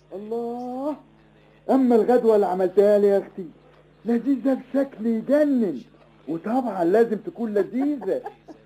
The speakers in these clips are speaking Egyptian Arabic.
الله اما الغدوه اللي عملتها لي يا اختي لذيذه بشكل يجنن وطبعا لازم تكون لذيذه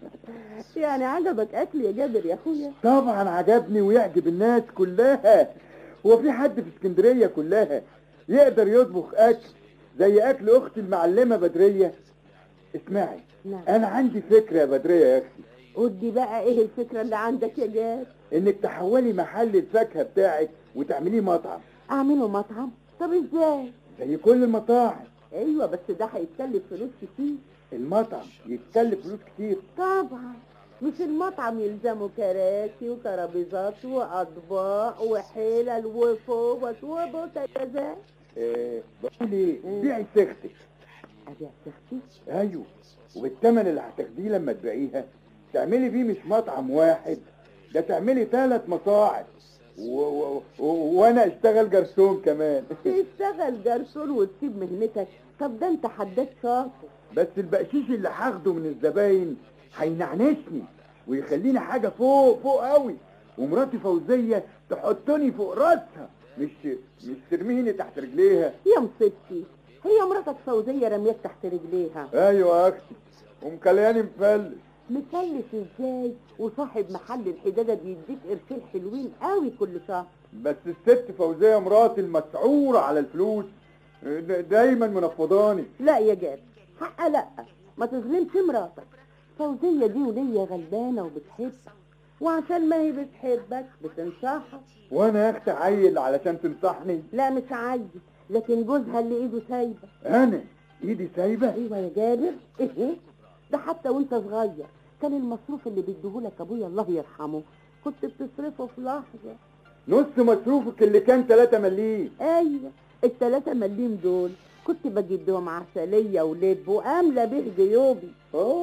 يعني عجبك اكل يا جابر يا اخويا طبعا عجبني ويعجب الناس كلها هو في حد في اسكندريه كلها يقدر يطبخ اكل زي اكل اختي المعلمه بدريه اسمعي نعم انا عندي فكره يا بدريه يا اختي ودي بقى ايه الفكره اللي عندك يا جاب انك تحولي محل الفاكهه بتاعك وتعمليه مطعم اعمله مطعم طب ازاي زي كل المطاعم ايوه بس ده هيتكلف فلوس كتير المطعم يتكلف فلوس كتير طبعا مش المطعم يلزمه كراسي وترابيزات واطباق وحلل وفوط وبوتاجازات آه بقول ايه مم. بيعي سختك ابيع سختي ايوه وبالثمن اللي هتاخديه لما تبيعيها تعملي بيه مش مطعم واحد ده تعملي ثلاث مطاعم و... و... و... وانا اشتغل جرسون كمان تشتغل جرسون وتسيب مهنتك طب ده انت حداد شاطر بس البقشيش اللي هاخده من الزباين هينعنشني ويخليني حاجه فوق فوق قوي ومراتي فوزيه تحطني فوق راسها مش مش ترميني تحت رجليها يا مصيبتي هي مراتك فوزيه رميك تحت رجليها ايوه يا اختي ومكلياني مفلس مكلف ازاي وصاحب محل الحداده بيديك قرشين حلوين قوي كل شهر بس الست فوزيه مراتي المسعوره على الفلوس دا- دايما منفضاني لا يا جاب حق لا ما تظلمش مراتك فوزيه دي ولية غلبانه وبتحبك وعشان ما هي بتحبك بتنصحك وانا يا اختي عيل علشان تنصحني لا مش عايز لكن جوزها اللي ايده سايبه انا ايدي سايبه ايوه يا جابر ايه ده حتى وانت صغير كان المصروف اللي بيديهولك ابويا الله يرحمه كنت بتصرفه في لحظه نص مصروفك اللي كان 3 مليم ايوه التلاتة مليم دول كنت بجيب بيهم عسلية ولب واملى به جيوبي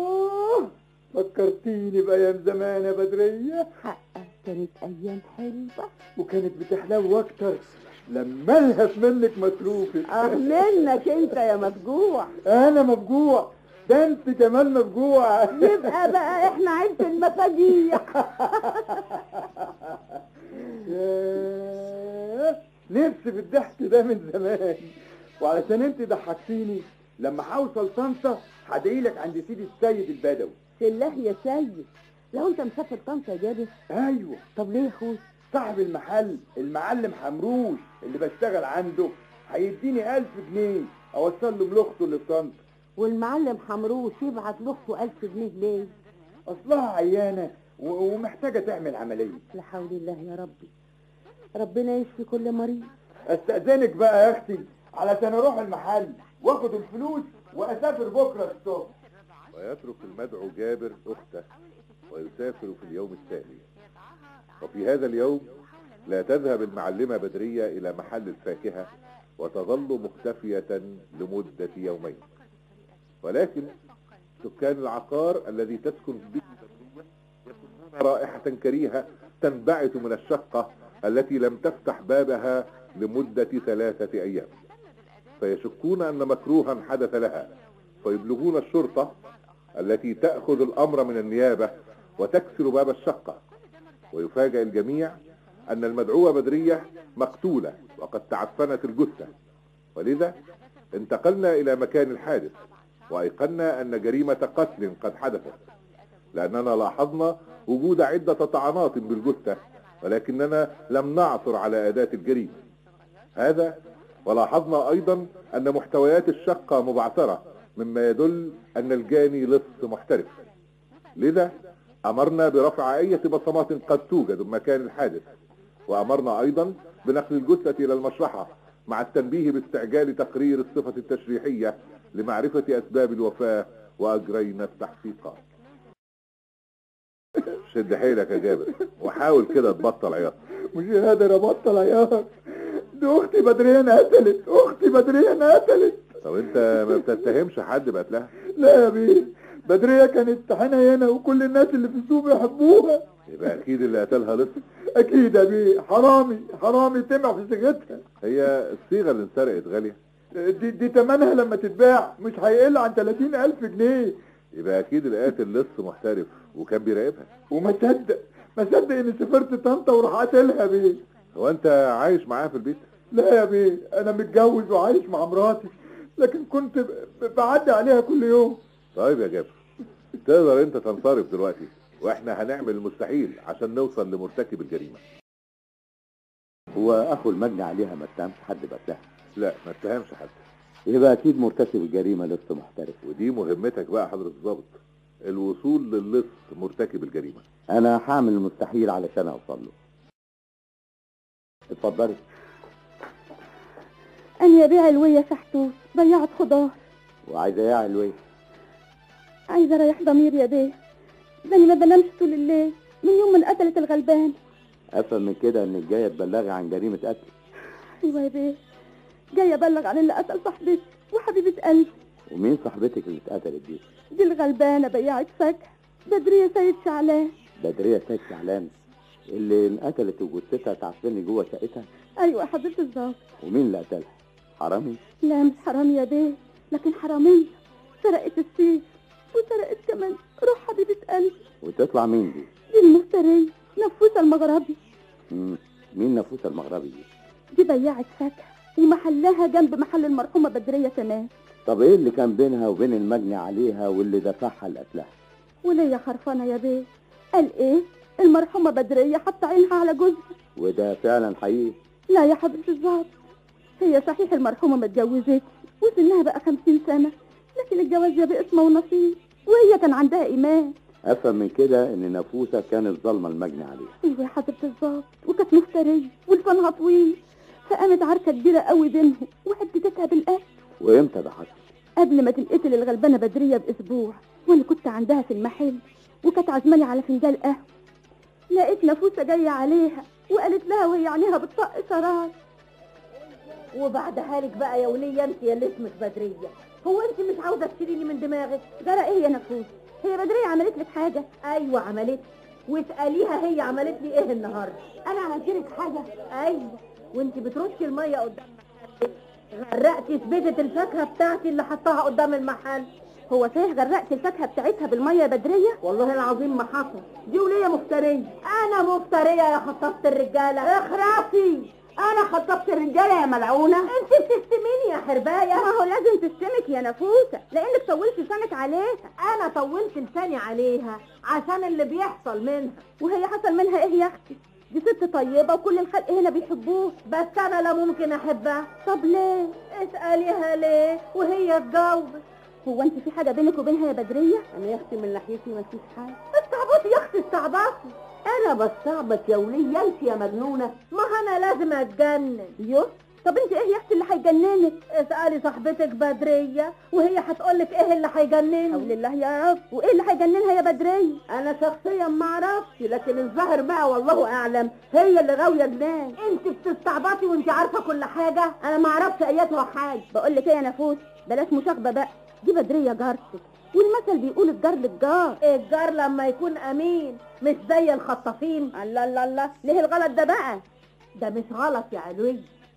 اه فكرتيني بايام زمان يا بدريه حقا كانت ايام حلوة وكانت بتحلو اكتر لما الهف منك مصروفك اه منك انت يا مفجوع انا مفجوع ده انت كمان مفجوع يبقى بقى احنا عيلة المفاجيع ياه، نفسي في الضحك ده من زمان وعلشان انت ضحكتيني لما هوصل طنطا هدعيلك عند سيدي السيد البدوي الله يا سيد لو انت مسافر طنطا يا جابر ايوه طب ليه يا اخوي صاحب المحل المعلم حمروش اللي بشتغل عنده هيديني ألف جنيه اوصل له بلغته اللي في طنطا والمعلم حمروش يبعت لاخته ألف جنيه ليه اصلها عيانه و- ومحتاجه تعمل عمليه لا حول الله يا ربي ربنا يشفي كل مريض استاذنك بقى يا اختي علشان اروح المحل واخد الفلوس واسافر بكره الصبح ويترك المدعو جابر أخته ويسافر في اليوم التالي وفي هذا اليوم لا تذهب المعلمة بدرية إلى محل الفاكهة وتظل مختفية لمدة يومين ولكن سكان العقار الذي تسكن به بدرية يشمون رائحة كريهة تنبعث من الشقة التي لم تفتح بابها لمدة ثلاثة أيام فيشكون أن مكروها حدث لها فيبلغون الشرطة التي تأخذ الأمر من النيابة وتكسر باب الشقة ويفاجأ الجميع أن المدعوة بدرية مقتولة وقد تعفنت الجثة ولذا انتقلنا إلى مكان الحادث وأيقنا أن جريمة قتل قد حدثت لأننا لاحظنا وجود عدة طعنات بالجثة ولكننا لم نعثر على أداة الجريمة هذا ولاحظنا أيضا أن محتويات الشقة مبعثرة مما يدل أن الجاني لص محترف لذا أمرنا برفع أي بصمات قد توجد بمكان الحادث وأمرنا أيضا بنقل الجثة إلى المشرحة مع التنبيه باستعجال تقرير الصفة التشريحية لمعرفة أسباب الوفاة وأجرينا التحقيقات شد حيلك يا جابر وحاول كده تبطل عياط مش قادر ابطل عياط دي اختي بدريه انقتلت اختي بدريه انقتلت طب انت ما بتتهمش حد بقتلها لا يا بيه بدريه كانت حنينه وكل الناس اللي في السوق بيحبوها يبقى اكيد اللي قتلها لص اكيد يا بيه حرامي حرامي طمع في صيغتها هي الصيغه اللي انسرقت غاليه دي, دي تمنها لما تتباع مش هيقل عن 30 ألف جنيه يبقى اكيد القاتل لص محترف وكان بيراقبها وما صدق ما صدق اني سافرت طنطا وراح قاتلها بيه هو انت عايش معاه في البيت لا يا بيه انا متجوز وعايش مع مراتي لكن كنت ب- ب- بعدي عليها كل يوم طيب يا جابر تقدر انت تنصرف دلوقتي واحنا هنعمل المستحيل عشان نوصل لمرتكب الجريمة هو اخو المجني عليها ما اتهمش حد بقتلها لا ما اتهمش حد يبقى اكيد مرتكب الجريمه لسه محترف ودي مهمتك بقى حضرة الضابط الوصول للص مرتكب الجريمة انا هعمل المستحيل علشان اوصل له اتفضلي أنا يا بيع علوية شحتوت ضيعت خضار وعايزه ايه يا علوية عايزة أريح ضميري يا بيه ده أنا ما بنامش طول الليل من يوم من قتلت الغلبان افهم من كده انك جايه تبلغي عن جريمه قتل أيوة يا بيه جاية أبلغ عن اللي قتل صاحبتي وحبيبة قلبي ومين صاحبتك اللي اتقتلت دي دي الغلبانة بياعة فاكهة بدرية سيد شعلان بدريه سيد شعلان اللي انقتلت وجثتها تعفني جوه شقتها أيوة يا حضرة الظابط ومين اللي قتلها حرامي لا مش حرامي يا بيه لكن حرامية سرقت السيف وسرقت كمان روح حبيبة قلبي وتطلع مين دي دي المفترية نفوسة المغربي مم. مين نفوس المغربي دي دي بياعة فاكهة ومحلها جنب محل المرحومة بدرية تمام طب ايه اللي كان بينها وبين المجني عليها واللي دفعها لقتلها وليا خرفانة يا بيه قال ايه المرحومة بدرية حط عينها على جوزها وده فعلا حقيقي لا يا حضرة الظابط هي صحيح المرحومة ما اتجوزتش وسنها بقى خمسين سنة لكن الجواز يا بيه اسمه ونصيب وهي كان عندها إيمان افهم من كده ان نفوسه كانت ظالمه المجني عليها ايوه يا حضرة الظابط وكانت مفترية ولسانها طويل فقامت عركة كبيرة قوي بينهم وهددتها بالقتل وامتى ده حصل قبل ما تنقتل الغلبانة بدرية بأسبوع وأنا كنت عندها في المحل وكانت عزماني على فنجان قهوة لقيت نفوسة جاية عليها وقالت لها وهي عينيها بتطق شرار وبعدها لك بقى يا ولية انت يا اللي اسمك بدرية هو انت مش عاوزة تشيليني من دماغك جرى ايه يا نفوس هي بدرية عملت لك حاجة ايوه عملت واسأليها هي عملت لي ايه النهاردة انا عملت لك حاجة ايوه وانت بترشي المية قدام المحل غرقتي سبيتة الفاكهة بتاعتي اللي حطاها قدام المحل هو صحيح غرقت الفاكهة بتاعتها بالمية يا بدرية والله العظيم ما حصل دي ولية مفترية انا مفترية يا خطفت الرجالة اخراسي انا خطفت الرجالة يا ملعونة انت بتشتميني يا حرباية ما هو لازم تشتمك يا نفوسة لانك طولت لسانك عليها انا طولت لساني عليها عشان اللي بيحصل منها وهي حصل منها ايه يا اختي دي ست طيبة وكل الخلق هنا بيحبوه بس انا لا ممكن احبها طب ليه اسأليها ليه وهي تجاوبك هو انت في حاجة بينك وبينها يا بدرية انا يا اختي من ناحيتي ما فيش حاجة استعبطي يا اختي استعبطي انا بستعبط يا ولية انت يا مجنونة ما انا لازم اتجنن يو طب انت ايه يا اختي اللي هيجننك اسألي صاحبتك بدرية وهي هتقولك ايه اللي حول هيجنني الله يا رب وايه اللي هيجننها يا بدرية انا شخصيا ما اعرفش لكن الظاهر بقى والله اعلم هي اللي غاويه جنان انت بتستعبطي وانت عارفه كل حاجه انا ما اعرفش اياتها حاجه بقول لك ايه يا نفوس بلاش مشاغبة بقى دي بدرية جارتك والمثل بيقول الجار للجار الجار لما يكون امين مش زي الخطافين الله الله الله ليه الغلط ده بقى ده مش غلط يا علوي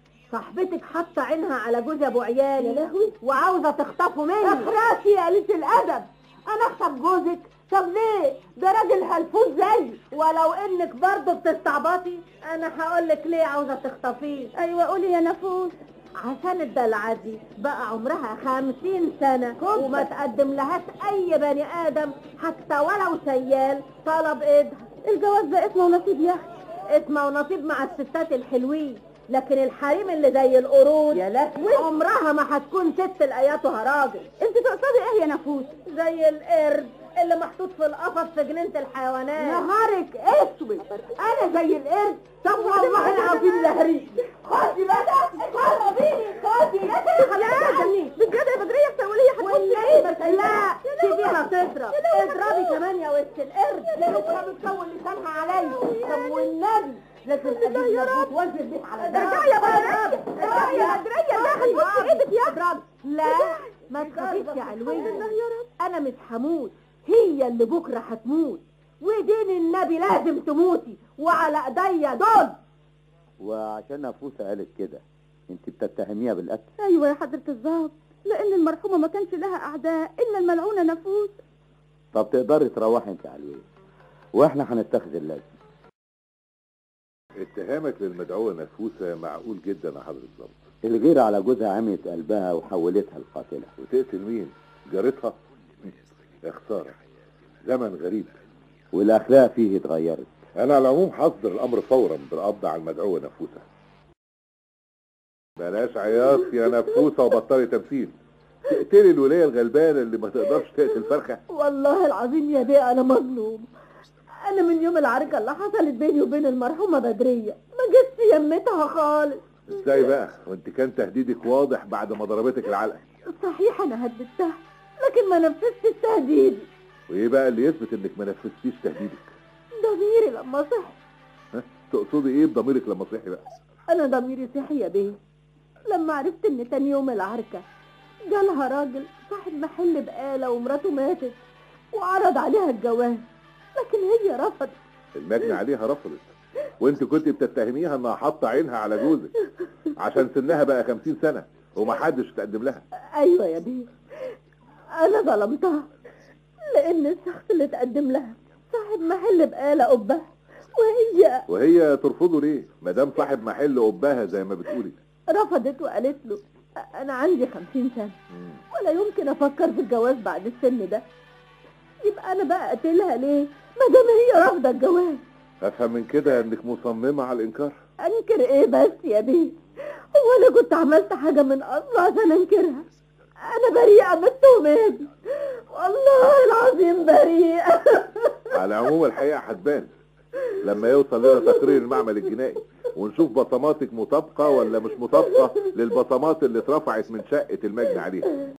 صاحبتك حاطه عينها على جوز ابو عيالي يا لهوي. وعاوزه تخطفه مني اخراسي يا قليله الادب انا اخطف جوزك طب ليه ده راجل هلفوت زي ولو انك برضه بتستعبطي انا هقولك ليه عاوزه تخطفيه ايوه قولي يا نفوس عشان الدلعة دي بقى عمرها خمسين سنة وما تقدم لهاش أي بني آدم حتى ولو شيال طلب إيدها الجواز ده اسمه نصيب يا اختي اسمه ونصيب مع الستات الحلوين لكن الحريم اللي زي القرود يا لهوي. عمرها ما هتكون ست لقياتها راجل انت تقصدي ايه يا نفوس زي القرد اللي محطوط في القفص في جنينة الحيوانات نهارك اسود انا زي القرد طب والله العظيم لهري خدي بقى خدي خدي خدي بجد يا بدرية السولية والليل لا سيبيها تضرب اضربي كمان يا وش القرد لقيتها بتطول لسانها عليا طب والنبي لكن الله يا رب. وانزل بيك على ارجعي يا بدرية ارجعي يا بدرية لا هتبصي ايدك يا اضرب لا ما تخافيش يا علوية الله يا رب انا مش هموت هي اللي بكره هتموت ودين النبي لازم تموتي وعلى ايديا دول وعشان نفوسه قالت كده انت بتتهميها بالقتل ايوه يا حضرة الظابط لان المرحومة ما كانش لها اعداء الا الملعونة نفوس طب تقدري تروحي انت على الويل واحنا هنتخذ اللازم اتهامك للمدعوة نفوسة معقول جدا يا حضرة الضابط الغيرة على جوزها عميت قلبها وحولتها القاتلة وتقتل مين جارتها يا خسارة زمن غريب والأخلاق فيه اتغيرت انا على العموم حصدر الامر فورا بالقبض على المدعوة نفوسة بلاش عياط يا نفوسة وبطلي تمثيل تقتلي الولية الغلبانة اللي ما تقدرش تقتل فرخة والله العظيم يا بيه انا مظلوم انا من يوم العركه اللي حصلت بيني وبين المرحومه بدريه ما جتش يمتها خالص ازاي بقى وانت كان تهديدك واضح بعد ما ضربتك العلقة صحيح انا هددتها لكن ما نفذتش تهديدي وايه بقى اللي يثبت انك ما نفذتيش تهديدك ضميري لما صحي ها تقصدي ايه بضميرك لما صحي بقى انا ضميري صحي يا بيه لما عرفت ان تاني يوم العركه جالها راجل صاحب محل بقاله ومراته ماتت وعرض عليها الجواز لكن هي رفضت المجني عليها رفضت وانت كنت بتتهميها انها حاطه عينها على جوزك عشان سنها بقى 50 سنه ومحدش تقدم لها ايوه يا بيه انا ظلمتها لان الشخص اللي تقدم لها صاحب محل بقاله قبه وهي وهي ترفضه ليه ما دام صاحب محل قبها زي ما بتقولي رفضت وقالت له انا عندي خمسين سنه مم. ولا يمكن افكر في الجواز بعد السن ده يبقى انا بقى اقتلها ليه ما دام هي رافضه الجواز افهم من كده انك مصممه على الانكار انكر ايه بس يا بيه هو انا كنت عملت حاجه من اصلها عشان انكرها انا بريئه من التهمه دي والله العظيم بريئه على العموم الحقيقه هتبان لما يوصل لنا تقرير المعمل الجنائي ونشوف بصماتك مطابقه ولا مش مطابقه للبصمات اللي اترفعت من شقه المجني عليها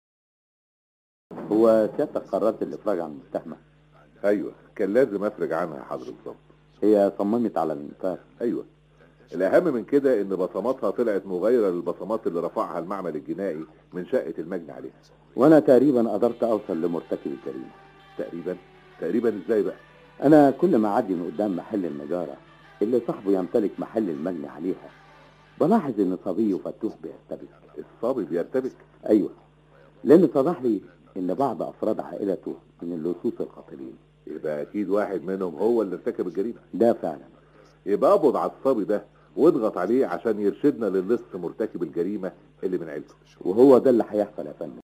هو سيادتك قررت الإفراج عن المتهمة ايوه كان لازم افرج عنها يا حضره الضابط هي صممت على الإنكار ايوه الاهم من كده ان بصماتها طلعت مغايره للبصمات اللي رفعها المعمل الجنائي من شقه المجني عليها وأنا تقريبا قدرت أوصل لمرتكب الجريمة تقريبا تقريبا ازاي بقى أنا كل ما أعدي من قدام محل النجارة اللي صاحبه يمتلك محل المجني عليها بلاحظ إن صبي وفتوح بيرتبك الصبي بيرتبك أيوه لأن اتضح لي إن بعض أفراد عائلته من اللصوص القاتلين يبقى اكيد واحد منهم هو اللي ارتكب الجريمه ده فعلا يبقى اقبض على الصبي ده واضغط عليه عشان يرشدنا للص مرتكب الجريمه اللي من عيلته وهو ده اللي هيحصل يا فندم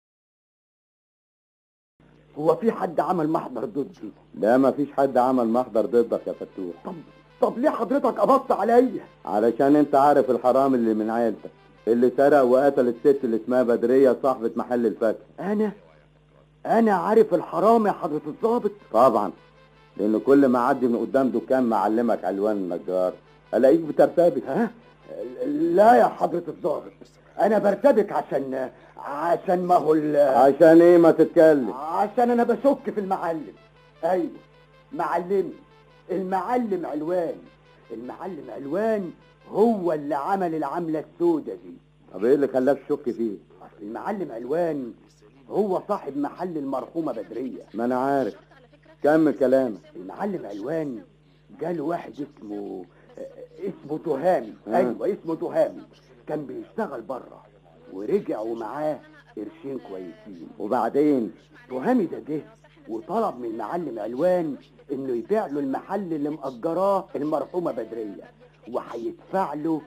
هو في حد عمل محضر ضدي لا ما فيش حد عمل محضر ضدك يا فتوح طب طب ليه حضرتك قبضت عليا علشان انت عارف الحرام اللي من عيلتك اللي سرق وقتل الست اللي اسمها بدرية صاحبة محل الفاكهة انا انا عارف الحرام يا حضرة الضابط طبعا لان كل ما اعدي من قدام دكان معلمك علوان النجار الاقيك بترتبك ها لا يا حضرة الضابط انا برتبك عشان عشان ما هو ال- عشان ايه ما تتكلم عشان انا بشك في المعلم ايوه معلمي المعلم علوان المعلم علوان هو اللي عمل العملة السودة دي طب ايه اللي خلاك تشك فيه اصل المعلم علوان هو صاحب محل المرحومة بدرية ما انا عارف كمل كلامك المعلم علوان جاله واحد اسمه اسمه تهامي آه. ايوه اسمه تهامي كان بيشتغل بره ورجع ومعاه قرشين كويسين وبعدين تهامي ده جه وطلب من المعلم علوان انه يبيع له المحل اللي مأجراه المرحومة بدرية وهيدفع له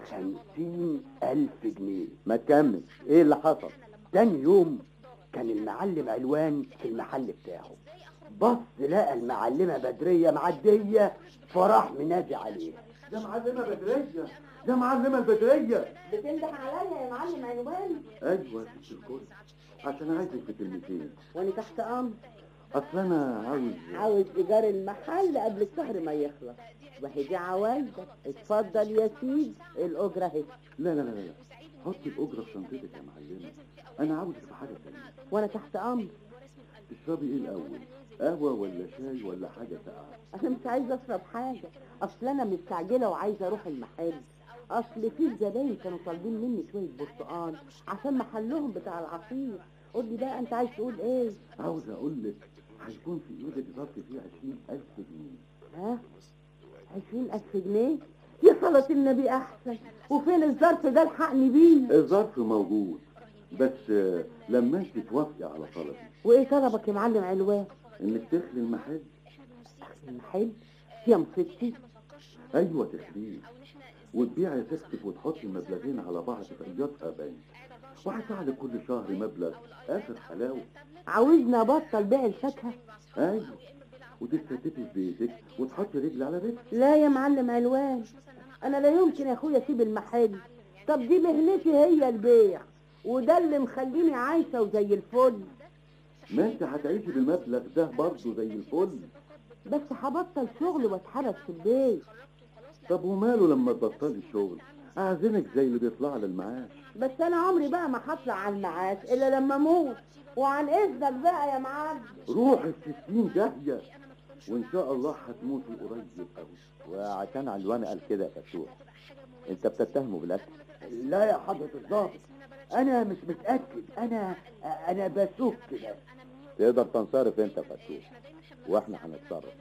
خمسين ألف جنيه ما تكمل ايه اللي حصل تاني يوم كان المعلم علوان في المحل بتاعه بص لقى المعلمة بدرية معدية فراح منادي عليها ده معلمة بدرية ده معلمة البدرية بتنده عليا يا معلم عنوان ايوه ست الكل عشان عايزك في كلمتين وانا تحت امر اصل انا عاوز عاوز ايجار المحل قبل الشهر ما يخلص وهي دي عوايدك اتفضل يا سيدي الاجره اهي لا لا لا لا حطي الاجره في شنطتك يا معلمه انا عاوزك في حاجه تانية وانا تحت امر تشربي ايه الاول قهوه ولا شاي ولا حاجه ساقعه انا مش عايزه اشرب حاجه اصل انا مستعجله وعايزه اروح المحل اصل في زباين كانوا طالبين مني شويه برتقال عشان محلهم بتاع العصير قول لي بقى انت عايز تقول ايه عاوز اقول لك هيكون في ايدك ظرف فيه 20000 جنيه ها عشرين ألف جنيه يا صلاة النبي أحسن وفين الظرف ده الحقني بيه الظرف موجود بس آه، لما انت توافقي على طلبي وإيه طلبك يا معلم علوان انك تخلي المحل المحل يا مصيبتي ايوه تخريج وتبيع يا تكتب وتحط المبلغين على بعض في قيادها باين وهدفع لك كل شهر مبلغ اخر حلاوه عاوزني ابطل بيع الفاكهه ايوه وتستتفي في بيتك وتحطي رجل على رجل لا يا معلم علوان انا لا يمكن يا اخويا اسيب المحل طب دي مهنتي هي البيع وده اللي مخليني عايشه وزي الفل ما انت هتعيشي بالمبلغ ده برضه زي الفل بس هبطل شغل واتحرك في البيت طب وماله لما تبطلي الشغل اعزمك زي اللي بيطلع على المعاش بس انا عمري بقى ما هطلع على المعاش الا لما اموت وعن اذنك بقى يا معلم روح الستين داهية وان شاء الله هتموتي قريب قوي وعشان علوان قال كده يا فتوح انت بتتهمه بالقتل لا يا حضرة الضابط انا مش متأكد انا انا بسوق كده تقدر تنصرف انت يا فتوح واحنا هنتصرف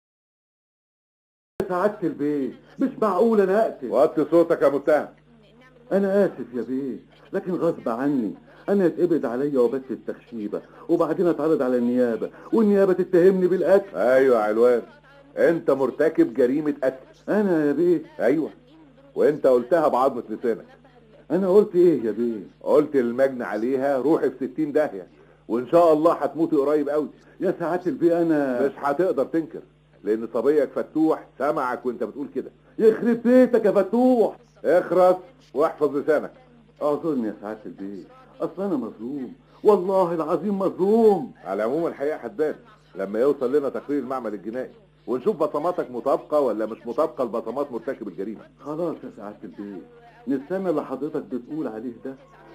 سعادة البيت مش معقول انا اقتل وطي صوتك يا متهم انا اسف يا بيه لكن غصب عني انا اتقبض عليا وبس التخشيبه وبعدين اتعرض على النيابه والنيابه تتهمني بالقتل ايوه يا علوان انت مرتكب جريمة قتل انا يا بيه ايوه وانت قلتها بعظمة لسانك انا قلت ايه يا بيه قلت للمجني عليها روحي في ستين داهية وان شاء الله هتموتي قريب قوي يا سعادة البيه انا مش هتقدر تنكر لان صبيك فتوح سمعك وانت بتقول كده يخرب بيتك يا فتوح اخرس واحفظ لسانك اعذرني يا سعادة البيه اصل انا مظلوم والله العظيم مظلوم على العموم الحقيقة هتبان لما يوصل لنا تقرير المعمل الجنائي ونشوف بصماتك مطابقة ولا مش مطابقة لبصمات مرتكب الجريمة خلاص يا سعادة البيه نستنى اللي حضرتك بتقول عليه ده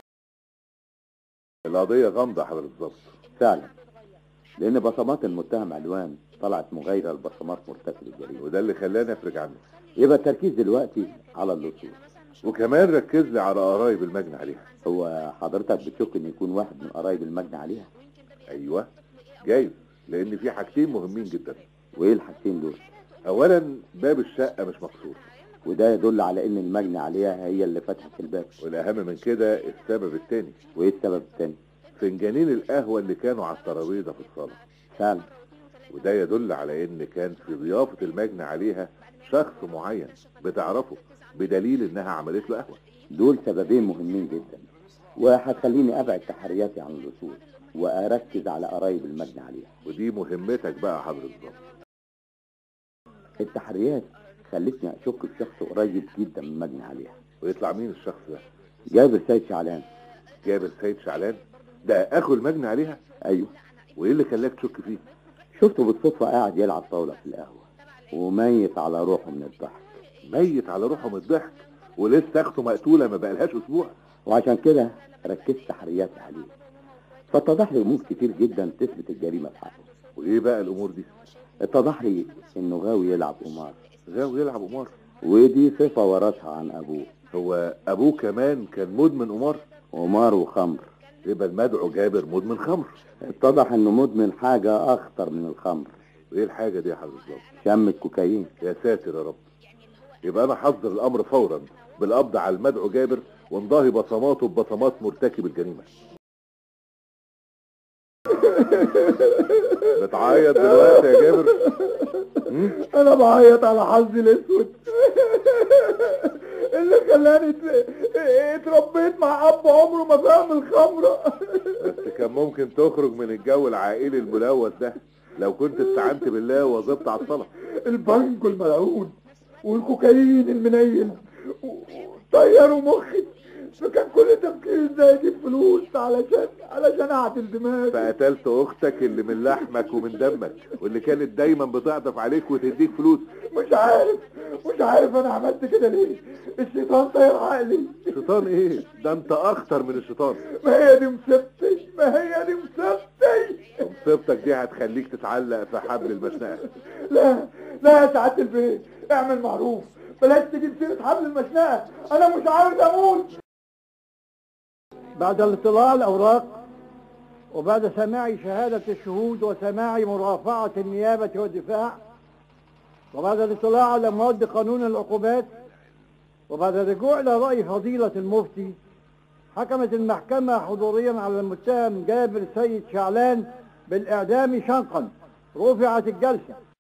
القضية غامضة يا حضرة الظابط فعلا لان بصمات المتهم علوان طلعت مغايرة لبصمات مرتكب الجريمة وده اللي خلاني افرج عنه يبقى التركيز دلوقتي على اللصوص وكمان ركز لي على قرايب المجني عليها هو حضرتك بتشك ان يكون واحد من قرايب المجني عليها ايوه جايز لان في حاجتين مهمين جدا وايه الحاجتين دول اولا باب الشقة مش مكسور وده يدل على ان المجني عليها هي اللي فتحت الباب والاهم من كده السبب التاني وايه السبب التاني فنجانين القهوة اللي كانوا على الترابيزة في الصالة فعلا وده يدل على ان كان في ضيافة المجني عليها شخص معين بتعرفه بدليل انها عملت له قهوة دول سببين مهمين جدا وهتخليني ابعد تحرياتي عن اللصوص واركز على قرايب المجني عليها ودي مهمتك بقى يا حضرة الضابط التحريات خلتني اشك في شخص قريب جدا من المجني عليها ويطلع مين الشخص ده جابر سيد شعلان جابر سيد شعلان ده اخو المجني عليها ايوه وايه اللي خلاك تشك فيه شفته بالصدفة قاعد يلعب طاولة في القهوة وميت على روحه من الضحك ميت على روحه من الضحك ولسه اخته مقتولة ما بقالهاش اسبوع وعشان كده ركزت تحرياتي عليه فاتضح لي امور كتير جدا تثبت الجريمة في حقه وايه بقى الامور دي اتضح لي انه غاوي يلعب قمار غاوي يلعب قمار ودي صفة ورثها عن ابوه هو ابوه كمان كان مدمن قمار قمار وخمر يبقى المدعو جابر مدمن خمر اتضح انه مدمن حاجة اخطر من الخمر وايه الحاجة دي يا حضرة الضابط شم الكوكايين يا ساتر يا رب يبقى انا حذر الامر فورا بالقبض على المدعو جابر وانضاهي بصماته ببصمات مرتكب الجريمة بتعيط دلوقتي يا جابر هم؟ انا بعيط على حظي الاسود اللي خلاني ات- اتربيت مع اب عمره ما فهم الخمره بس كان ممكن تخرج من الجو العائلي الملوث ده لو كنت استعنت بالله وظبط على الصلاة البنك الملعون والكوكايين المنيل و- طيروا مخي فكان كل تفكيري ازاي اجيب فلوس علشان علشان اعدل دماغي فقتلت اختك اللي من لحمك ومن دمك واللي كانت دايما بتعطف عليك وتديك فلوس مش عارف مش عارف انا عملت كده ليه الشيطان طير عقلي شيطان ايه ده انت اخطر من الشيطان ما هي دي مصيبتي ما هي دي مصيبتي مصيبتك دي هتخليك تتعلق في حبل المشنقة لا لا يا سعادة البيت اعمل معروف بلاش تجيب سيرة حبل المشنقة انا مش عاوز اموت بعد الاطلاع على الاوراق وبعد سماع شهادة الشهود وسماع مرافعة النيابة والدفاع وبعد الاطلاع على مواد قانون العقوبات وبعد الرجوع إلى رأي فضيلة المفتي حكمت المحكمة حضوريا على المتهم جابر سيد شعلان بالإعدام شنقا رفعت الجلسة